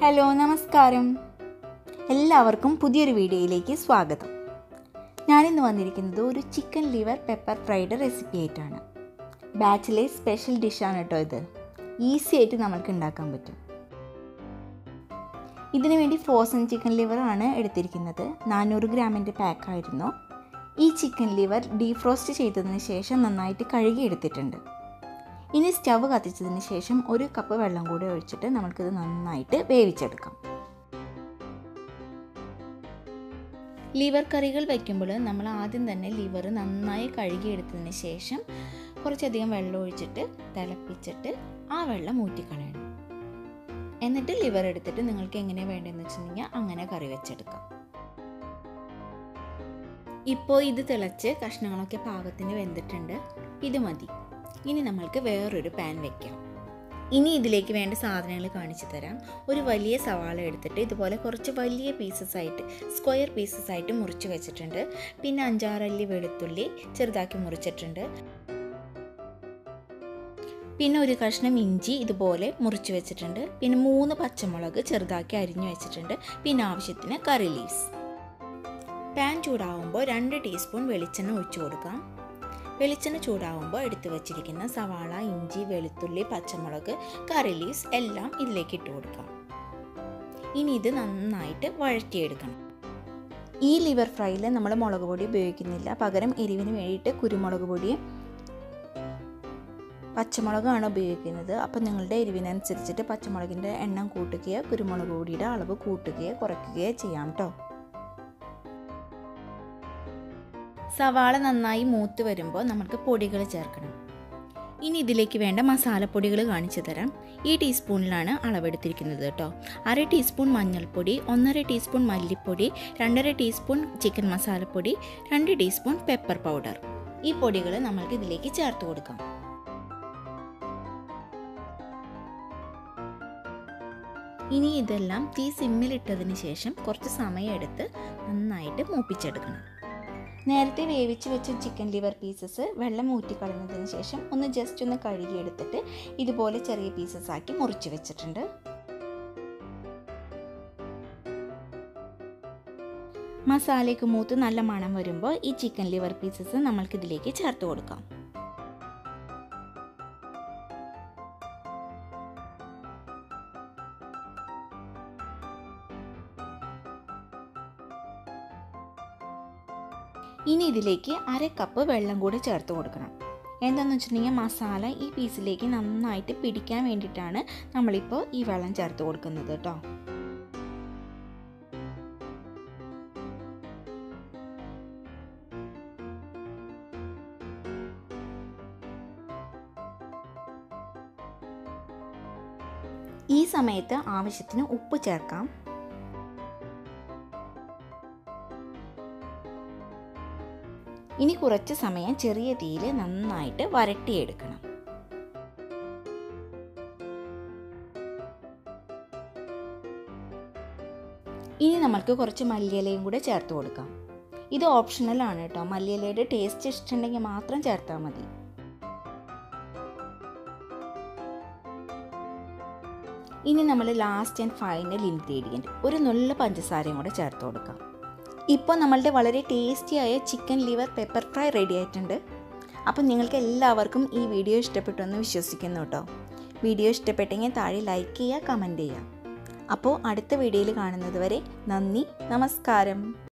hello നമസ്കാരം എല്ലാവർക്കും പുതിയൊരു വീഡിയോയിലേക്ക് സ്വാഗതം ഞാനിന്ന് വന്നിരിക്കുന്നത് ഒരു chicken liver pepper fried recipe ആയിട്ടാണ് ബാച്ചിലെ സ്പെഷ്യൽ ഡിഷാണ് കേട്ടോ ഇത് ഈസി ആയിട്ട് നമ്മൾക്ക് ഉണ്ടാക്കാൻ പറ്റും ഇതിനു വേണ്ടി ഫ്രോസൺ ചിക്കൻ ലിവറാണ് എടുത്തിരിക്കുന്നത് നാനൂറ് ഗ്രാമിൻ്റെ പാക്കായിരുന്നു ഈ ചിക്കൻ ലിവർ ഡീഫ്രോസ്റ്റ് ചെയ്തതിന് ശേഷം നന്നായിട്ട് കഴുകി എടുത്തിട്ടുണ്ട് ഇനി സ്റ്റവ് കത്തിച്ചതിന് ശേഷം ഒരു കപ്പ് വെള്ളം കൂടി ഒഴിച്ചിട്ട് നമുക്കിത് നന്നായിട്ട് വേവിച്ചെടുക്കാം ലിവർ കറികൾ വയ്ക്കുമ്പോൾ നമ്മൾ ആദ്യം തന്നെ ലിവർ നന്നായി കഴുകിയെടുത്തതിന് ശേഷം കുറച്ചധികം വെള്ളം ഒഴിച്ചിട്ട് തിളപ്പിച്ചിട്ട് ആ വെള്ളം ഊറ്റിക്കളയണം എന്നിട്ട് ലിവർ എടുത്തിട്ട് നിങ്ങൾക്ക് എങ്ങനെ വേണ്ടതെന്ന് വെച്ചിട്ടുണ്ടെങ്കിൽ അങ്ങനെ കറി വെച്ചെടുക്കാം ഇപ്പോൾ ഇത് തിളച്ച് കഷ്ണങ്ങളൊക്കെ പാകത്തിന് വെന്തിട്ടുണ്ട് ഇത് മതി ഇനി നമ്മൾക്ക് വേറൊരു പാൻ വെക്കാം ഇനി ഇതിലേക്ക് വേണ്ട സാധനങ്ങൾ കാണിച്ചു തരാം ഒരു വലിയ സവാള എടുത്തിട്ട് ഇതുപോലെ കുറച്ച് വലിയ പീസസ് ആയിട്ട് സ്ക്വയർ പീസസ് ആയിട്ട് മുറിച്ച് വെച്ചിട്ടുണ്ട് പിന്നെ അഞ്ചാറല്ലി വെളുത്തുള്ളി ചെറുതാക്കി മുറിച്ചിട്ടുണ്ട് പിന്നെ ഒരു കഷ്ണം ഇഞ്ചി ഇതുപോലെ മുറിച്ച് വെച്ചിട്ടുണ്ട് പിന്നെ മൂന്ന് പച്ചമുളക് ചെറുതാക്കി അരിഞ്ഞു വെച്ചിട്ടുണ്ട് പിന്നെ ആവശ്യത്തിന് കറി ലീവ്സ് പാൻ ചൂടാവുമ്പോൾ രണ്ട് ടീസ്പൂൺ വെളിച്ചെണ്ണ ഒഴിച്ചു കൊടുക്കാം വെളിച്ചെണ്ണ ചൂടാവുമ്പോൾ എടുത്തു വച്ചിരിക്കുന്ന സവാള ഇഞ്ചി വെളുത്തുള്ളി പച്ചമുളക് കറി ലീവ്സ് എല്ലാം ഇതിലേക്ക് ഇട്ട് കൊടുക്കാം ഇനി ഇത് നന്നായിട്ട് വഴറ്റിയെടുക്കണം ഈ ലിവർ ഫ്രൈയിൽ നമ്മൾ മുളക് പൊടി ഉപയോഗിക്കുന്നില്ല പകരം എരിവിന് വേണ്ടിയിട്ട് കുരുമുളക് പൊടിയും പച്ചമുളകാണ് ഉപയോഗിക്കുന്നത് അപ്പോൾ നിങ്ങളുടെ എരിവിനനുസരിച്ചിട്ട് പച്ചമുളകിൻ്റെ എണ്ണം കൂട്ടുകയോ കുരുമുളക് പൊടിയുടെ അളവ് കൂട്ടുകയോ കുറയ്ക്കുകയോ ചെയ്യാം കേട്ടോ സവാള നന്നായി മൂത്ത് വരുമ്പോൾ നമുക്ക് പൊടികൾ ചേർക്കണം ഇനി ഇതിലേക്ക് വേണ്ട മസാലപ്പൊടികൾ കാണിച്ചു തരാം ഈ ടീസ്പൂണിലാണ് അളവെടുത്തിരിക്കുന്നത് കേട്ടോ അര ടീസ്പൂൺ മഞ്ഞൾപ്പൊടി ഒന്നര ടീസ്പൂൺ മല്ലിപ്പൊടി രണ്ടര ടീസ്പൂൺ ചിക്കൻ മസാലപ്പൊടി രണ്ട് ടീസ്പൂൺ പെപ്പർ പൗഡർ ഈ പൊടികൾ നമ്മൾക്ക് ഇതിലേക്ക് ചേർത്ത് കൊടുക്കാം ഇനി ഇതെല്ലാം തീ സിമ്മിലിട്ടതിന് ശേഷം കുറച്ച് സമയമെടുത്ത് നന്നായിട്ട് മൂപ്പിച്ചെടുക്കണം നേരത്തെ വേവിച്ച് വെച്ച ചിക്കൻ ലിവർ പീസസ് വെള്ളം ഊറ്റിക്കളഞ്ഞതിന് ശേഷം ഒന്ന് ജസ്റ്റ് ഒന്ന് കഴുകിയെടുത്തിട്ട് ഇതുപോലെ ചെറിയ പീസസ് ആക്കി മുറിച്ച് വെച്ചിട്ടുണ്ട് മസാലയ്ക്ക് മൂത്ത് നല്ല മണം വരുമ്പോൾ ഈ ചിക്കൻ ലിവർ പീസസ് നമ്മൾക്ക് ഇതിലേക്ക് ചേർത്ത് കൊടുക്കാം ഇനി ഇതിലേക്ക് അര കപ്പ് വെള്ളം കൂടി ചേർത്ത് കൊടുക്കണം എന്താണെന്ന് വെച്ചിട്ടുണ്ടെങ്കിൽ മസാല ഈ പീസിലേക്ക് നന്നായിട്ട് പിടിക്കാൻ വേണ്ടിയിട്ടാണ് നമ്മളിപ്പോൾ ഈ വെള്ളം ചേർത്ത് കൊടുക്കുന്നത് കേട്ടോ ഈ സമയത്ത് ആവശ്യത്തിന് ഉപ്പ് ചേർക്കാം ഇനി കുറച്ച് സമയം ചെറിയ തീയിൽ നന്നായിട്ട് വരട്ടിയെടുക്കണം ഇനി നമ്മൾക്ക് കുറച്ച് മല്ലിയിലയും കൂടെ ചേർത്ത് കൊടുക്കാം ഇത് ഓപ്ഷണൽ ആണ് കേട്ടോ മല്ലിയിലയുടെ ടേസ്റ്റ് ഇഷ്ടമുണ്ടെങ്കിൽ മാത്രം ചേർത്താൽ മതി ഇനി നമ്മൾ ലാസ്റ്റ് ആൻഡ് ഫൈനൽ ഇൻഗ്രീഡിയൻറ്റ് ഒരു നുള്ള പഞ്ചസാരയും കൂടെ ചേർത്ത് കൊടുക്കാം ഇപ്പോൾ നമ്മളുടെ വളരെ ടേസ്റ്റിയായ chicken liver pepper fry ready ആയിട്ടുണ്ട് അപ്പം നിങ്ങൾക്ക് എല്ലാവർക്കും ഈ വീഡിയോ ഇഷ്ടപ്പെട്ടു എന്ന് വിശ്വസിക്കുന്നു കേട്ടോ വീഡിയോ ഇഷ്ടപ്പെട്ടെങ്കിൽ താഴെ ലൈക്ക് ചെയ്യുക കമൻറ്റ് ചെയ്യുക അപ്പോൾ അടുത്ത വീഡിയോയിൽ കാണുന്നത് വരെ നന്ദി നമസ്കാരം